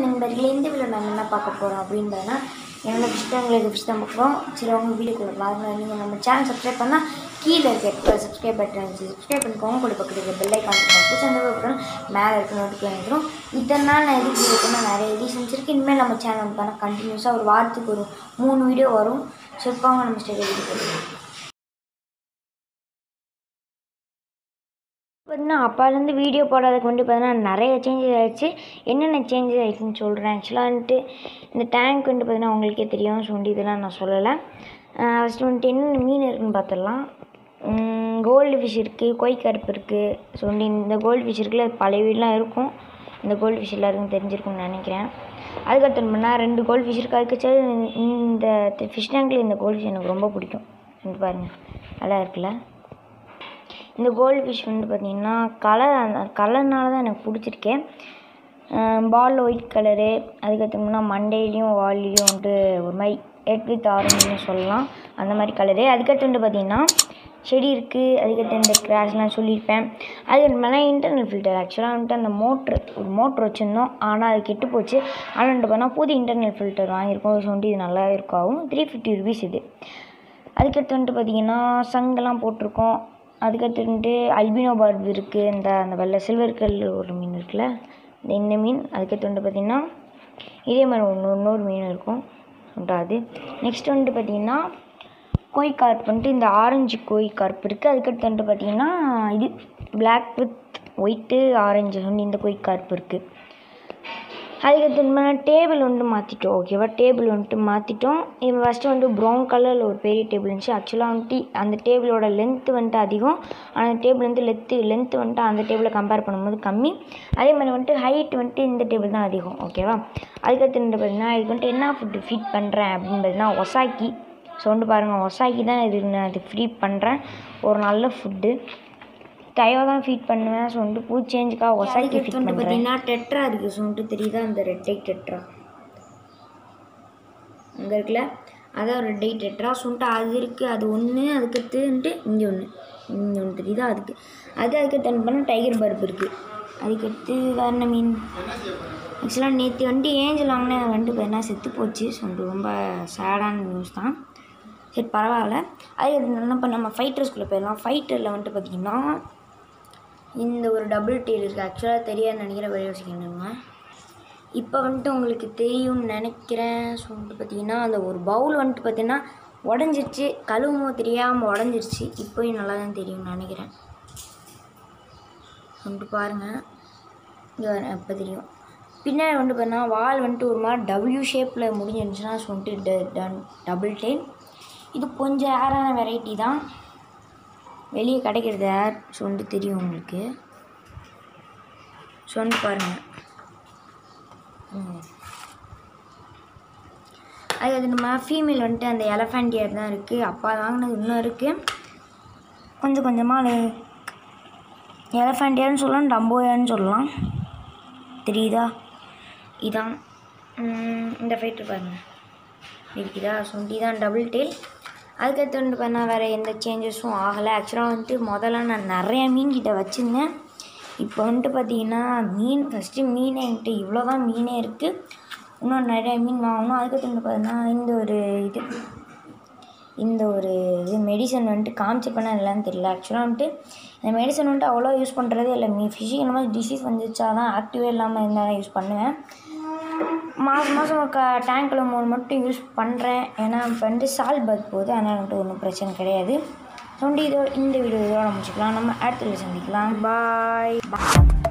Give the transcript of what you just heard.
நண்பர்களே இந்த வீடியோ நம்ம என்ன பார்க்க போகிறோம் அப்படின்னு பார்த்தீங்கன்னா என்னோட ஃபிஷ் டேங்கில் ஃபிஷ் தான் பார்க்குறோம் சரி அவங்க வீடியோக்குள்ள பாருங்க நீங்கள் நம்ம சேனல் சப்ஸ்கிரைப் பண்ணால் கீழே இருக்க சப்ஸ்கிரைப் பட்டன் இருந்துச்சு சப்ஸ்கிரைப் பண்ணிக்கோங்க கூட பக்கத்தில் இருக்க பெல் ஐக்கான் புதுசு அந்த பட்டன் மேலே இருக்க நோட்டிஃபிகேஷன் வந்துடும் இத்தனை நாள் நான் எதுக்கு இருக்குன்னா நிறைய எடிஷன்ஸ் இருக்குது இனிமேல் நம்ம சேனல் வந்து பார்த்தா கண்டினியூஸாக ஒரு வாரத்துக்கு ஒரு மூணு வீடியோ வரும் ஸோ இப்போ அவங்க நம்ம ஸ்டேஜ் வீடியோ போடுவோம் பார்த்தீங்கன்னா அப்பாலேருந்து வீடியோ போடாததுக்கு வந்து பார்த்தீங்கன்னா நிறைய சேஞ்சஸ் ஆகிடுச்சு என்னென்ன சேஞ்சஸ் ஆகிடுச்சுன்னு சொல்கிறேன் ஆக்சுவலாக வந்துட்டு இந்த டேங்க் வந்து பார்த்தீங்கன்னா உங்களுக்கே தெரியும் ஸோ வந்து இதெல்லாம் நான் சொல்லலை ஃபஸ்ட்டு வந்துட்டு என்னென்ன மீன் இருக்குன்னு பார்த்துடலாம் கோல்டு ஃபிஷ் இருக்குது கொய் கருப்பு இருக்குது ஸோ வந்து இந்த கோல்டு ஃபிஷ் இருக்குல்ல அது பழைய வீடெலாம் இருக்கும் இந்த கோல்டு ஃபிஷ் எல்லாருக்கும் தெரிஞ்சிருக்கும்னு நினைக்கிறேன் அதுக்கடுத்து பண்ணால் ரெண்டு கோல்டு ஃபிஷ் இருக்குது அதுக்கு சரி இந்த ஃபிஷ் டேங்கில் இந்த கோல்டு ஃபிஷ் எனக்கு ரொம்ப பிடிக்கும் இங்க பாருங்கள் நல்லா இருக்குல்ல இந்த கோல்டு ஃபிஷ் வந்து பார்த்திங்கன்னா கலர் அந்த கலர்னால தான் எனக்கு பிடிச்சிருக்கேன் பால் ஒயிட் கலரு அதுக்கப்புறம்னா மண்டையிலையும் வால்லையும் வந்துட்டு ஒரு மாதிரி ரெட் வித் ஆரஞ்சுன்னு சொல்லலாம் அந்த மாதிரி கலரு அதுக்கடுத்து வந்து பார்த்திங்கன்னா செடி இருக்குது அதுக்கடுத்து இந்த கிராஸ்லாம் சொல்லியிருப்பேன் அதுக்கப்புறமேலாம் இன்டர்னல் ஃபில்டர் ஆக்சுவலாக வந்துட்டு அந்த மோட்ரு ஒரு மோட்ரு வச்சுருந்தோம் ஆனால் அது கெட்டு போச்சு ஆனால் வந்துட்டு பார்த்தா புது இன்டர்னல் ஃபில்டர் வாங்கியிருக்கோம் ஸோ வந்துட்டு இது நல்லாவே இருக்கும் த்ரீ ஃபிஃப்டி ருபீஸ் இது அதுக்கடுத்து வந்துட்டு பார்த்திங்கன்னா சங்கெல்லாம் போட்டிருக்கோம் அதுக்கடுத்து வந்துட்டு அல்பினோ பார்ப் இருக்குது இந்த அந்த வெள்ளை சில்வர் கல் ஒரு மீன் இருக்குல்ல இந்த இந்த மீன் அதுக்கடுத்து வந்துட்டு பார்த்திங்கன்னா இதே மாதிரி ஒன்று இன்னொரு மீன் இருக்கும் சொல்லிட்டு அது நெக்ஸ்ட் வந்துட்டு பார்த்திங்கன்னா கோய் கார்ப் வந்துட்டு இந்த ஆரஞ்சு கோய் கார்ப் இருக்குது அதுக்கடுத்து வந்துட்டு பார்த்திங்கன்னா இது பிளாக் வித் ஒயிட்டு ஆரஞ்சு சொல்லி இந்த கோய் கார்ப் இருக்குது அதுக்கடுத்து என்ன டேபிள் வந்துட்டு மாற்றிட்டோம் ஓகேவா டேபிள் வந்துட்டு மாற்றிட்டோம் இப்போ ஃபஸ்ட்டு வந்துட்டு ப்ரௌன் கலரில் ஒரு பெரிய டேபிள் இருந்துச்சு ஆக்சுவலாக வந்துட்டு அந்த டேபிளோட லென்த்து வந்துட்டு அதிகம் ஆனால் அந்த டேபிள் வந்து லெத்து லென்த்து வந்துட்டு அந்த டேபிளை கம்பேர் பண்ணும்போது கம்மி அதே மாதிரி வந்துட்டு ஹைட் வந்துட்டு இந்த டேபிள் தான் அதிகம் ஓகேவா அதுக்கடுத்து என்ன பார்த்தீங்கன்னா இதுக்கு வந்துட்டு என்ன ஃபுட்டு ஃபீட் பண்ணுறேன் அப்படின்னு பார்த்தீங்கன்னா ஒசாக்கி ஸோ வந்துட்டு பாருங்கள் ஒசாக்கி தான் இது நான் இது ஃப்ரீ பண்ணுறேன் ஒரு நல்ல ஃபுட்டு டைவை தான் ஃபீட் பண்ணுவேன் ஸோ வந்துட்டு பூ சேஞ்சுக்காக ஒசாக்கி ஃபீட் பண்ணுறேன் பார்த்தீங்கன்னா டெட்ரா இருக்குது ஸோ வந்துட்டு தெரியுதா அந்த ரெட்டை டெட்ரா அங்கே இருக்குல்ல அதான் ரெட்டை டெட்ரா ஸோ வந்துட்டு அது இருக்குது அது ஒன்று அதுக்கடுத்து வந்துட்டு இங்கே ஒன்று இங்கே ஒன்று தெரியுதா அதுக்கு அது அதுக்கடுத்து என்ன பண்ணால் டைகர் பர்ப் இருக்குது அதுக்கடுத்து வேறு என்ன மீன் ஆக்சுவலாக நேற்று வந்துட்டு ஏஞ்சல் வாங்கினேன் வந்துட்டு பார்த்தீங்கன்னா செத்து போச்சு ஸோ வந்துட்டு ரொம்ப சேடான நியூஸ் தான் சரி பரவாயில்ல அது என்ன பண்ண நம்ம ஃபைட்டர்ஸ்குள்ளே போயிடலாம் ஃபைட்டரில் வந்துட்டு பார்த்திங்கன்னா இந்த ஒரு டபுள் டெயில் இருக்குது ஆக்சுவலாக தெரியாது நினைக்கிற வழி யோசிக்கணுங்க இப்போ வந்துட்டு உங்களுக்கு தெரியும்னு நினைக்கிறேன் ஸோ வந்துட்டு பார்த்தீங்கன்னா அந்த ஒரு பவுல் வந்துட்டு பார்த்தீங்கன்னா உடஞ்சிருச்சு கழுவுமோ தெரியாமல் உடஞ்சிருச்சு இப்போயும் நல்லா தான் தெரியும்னு நினைக்கிறேன் வந்துட்டு பாருங்கள் இங்கே இப்போ தெரியும் பின்னாடி வந்துட்டு பார்த்தீங்கன்னா வால் வந்துட்டு ஒரு மாதிரி டபுள்யூ ஷேப்பில் முடிஞ்சிருந்துச்சுன்னா ஸோ வந்துட்டு டபுள் டெயில் இது கொஞ்சம் ஏரான வெரைட்டி தான் வெளியே கிடைக்கிறது ஏர் ஸோ வந்துட்டு தெரியும் உங்களுக்கு ஸோ வந்து பாருங்கள் அது அது நம்ம ஃபீமேல் வந்துட்டு அந்த எலஃபண்ட் இயர் தான் இருக்குது அப்பா வாங்கினது இன்னும் இருக்குது கொஞ்சம் கொஞ்சமாக எலஃபண்ட் இயர்னு சொல்லலாம் டம்போ இயர்னு சொல்லலாம் தெரியுதா இதான் இந்த ஃபைட்டர் பாருங்கள் இருக்குதா ஸோ இதான் டபுள் டெயில் அதுக்கடுத்து வந்து பார்த்தா வேறு எந்த சேஞ்சஸும் ஆகலை ஆக்சுவலாக வந்துட்டு முதல்ல நான் நிறைய மீன் கிட்ட வச்சுருந்தேன் இப்போ வந்துட்டு பார்த்தீங்கன்னா மீன் ஃபஸ்ட்டு மீன் என்கிட்ட இவ்வளோ தான் மீனே இருக்குது இன்னும் நிறைய மீன் வாங்கணும் அதுக்கடுத்து வந்து பார்த்தீங்கன்னா இந்த ஒரு இது இந்த ஒரு இது மெடிசன் வந்துட்டு காமிச்சு பண்ண இல்லைன்னு தெரியல ஆக்சுவலாக வந்துட்டு இந்த மெடிசன் வந்துட்டு அவ்வளோ யூஸ் பண்ணுறது இல்லை மீ ஃபிஷ்ஷிங் இந்த மாதிரி டிசீஸ் வந்துச்சா தான் ஆக்டிவே இல்லாமல் இருந்தால் தான் யூஸ் பண்ணுவேன் மாதம் மாதம் க டேங்க்கில் மூணு மட்டும் யூஸ் பண்ணுறேன் ஏன்னா இப்போ வந்து சால் பர்க் போகுது அதனால் வந்துட்டு ஒன்றும் பிரச்சனை கிடையாது ஸோ இதோ இந்த வீடியோ இதோட முடிச்சுக்கலாம் நம்ம அடுத்த சந்திக்கலாம் பாய்